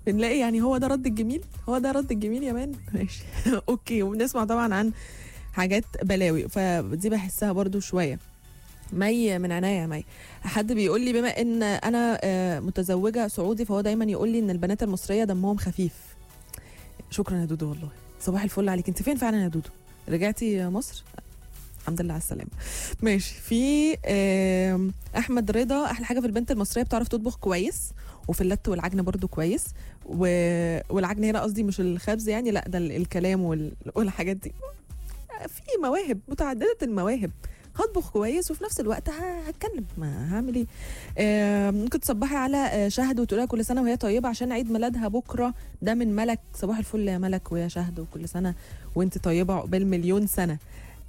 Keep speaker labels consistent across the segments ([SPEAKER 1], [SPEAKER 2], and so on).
[SPEAKER 1] بنلاقي يعني هو ده رد الجميل هو ده رد الجميل يا مان ماشي اوكي وبنسمع طبعا عن حاجات بلاوي فدي بحسها برضو شويه مي من عناية يا مي حد بيقول لي بما ان انا آه، متزوجه سعودي فهو دايما يقول لي ان البنات المصريه دمهم خفيف شكرا يا دودو والله صباح الفل عليك انت فين فعلا يا دودو رجعتي مصر الحمد لله على السلامه ماشي في آم، احمد رضا احلى حاجه في البنت المصريه بتعرف تطبخ كويس وفي اللت والعجن برضو كويس و... والعجن هنا قصدي مش الخبز يعني لا ده ال- الكلام وال... والحاجات دي في مواهب متعدده المواهب هطبخ كويس وفي نفس الوقت ه- هتكلم ما هعمل ايه آه، ممكن تصبحي على آه، شهد وتقولها كل سنه وهي طيبه عشان عيد ميلادها بكره ده من ملك صباح الفل يا ملك ويا شهد وكل سنه وانت طيبه عقبال مليون سنه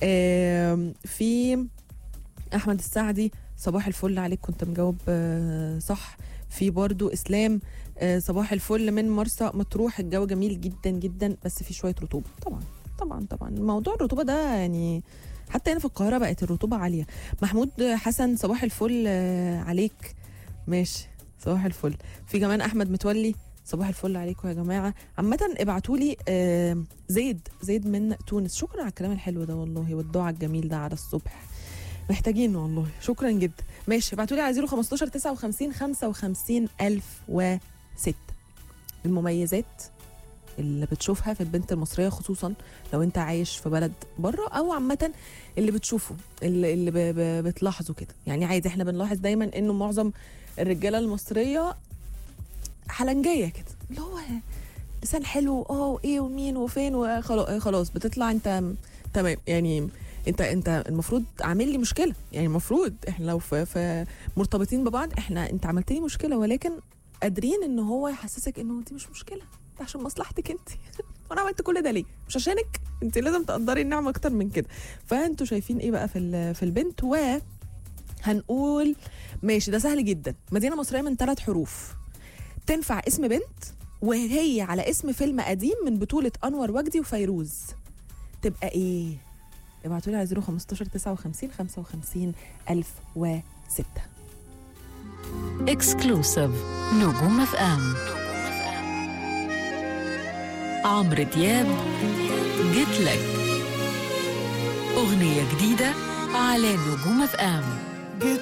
[SPEAKER 1] آم، في احمد السعدي صباح الفل عليك كنت مجاوب آه، صح في برضو اسلام آه، صباح الفل من مرسى مطروح الجو جميل جدا جدا بس في شويه رطوبه طبعا طبعا طبعا موضوع الرطوبه ده يعني حتى هنا في القاهره بقت الرطوبه عاليه محمود حسن صباح الفل آه، عليك ماشي صباح الفل في كمان احمد متولي صباح الفل عليكم يا جماعه عامه ابعتوا لي آه، زيد زيد من تونس شكرا على الكلام الحلو ده والله والدعاء الجميل ده على الصبح محتاجينه والله شكرا جدا ماشي ابعتوا لي على 015 59 55 1006 المميزات اللي بتشوفها في البنت المصريه خصوصا لو انت عايش في بلد بره او عامه اللي بتشوفه اللي, اللي ب- ب- بتلاحظه كده يعني عادي احنا بنلاحظ دايما انه معظم الرجاله المصريه حلنجيه كده اللي هو لسان حلو اه وايه ومين وفين وخلاص خلاص بتطلع انت م- تمام يعني انت انت المفروض عامل لي مشكله يعني المفروض احنا لو في, في مرتبطين ببعض احنا انت عملت لي مشكله ولكن قادرين ان هو يحسسك انه دي مش مشكله ده عشان مصلحتك انت وانا عملت كل ده ليه مش عشانك انت لازم تقدري النعمه اكتر من كده فانتوا شايفين ايه بقى في ال- في البنت و هنقول ماشي ده سهل جدا مدينه مصريه من ثلاث حروف تنفع اسم بنت وهي على اسم فيلم قديم من بطوله انور وجدي وفيروز تبقى ايه ابعتوا لي على 015 59 55 1006
[SPEAKER 2] اكسكلوسيف نجوم اف ام عمرو دياب جيت لك اغنيه جديده على نجوم اف ام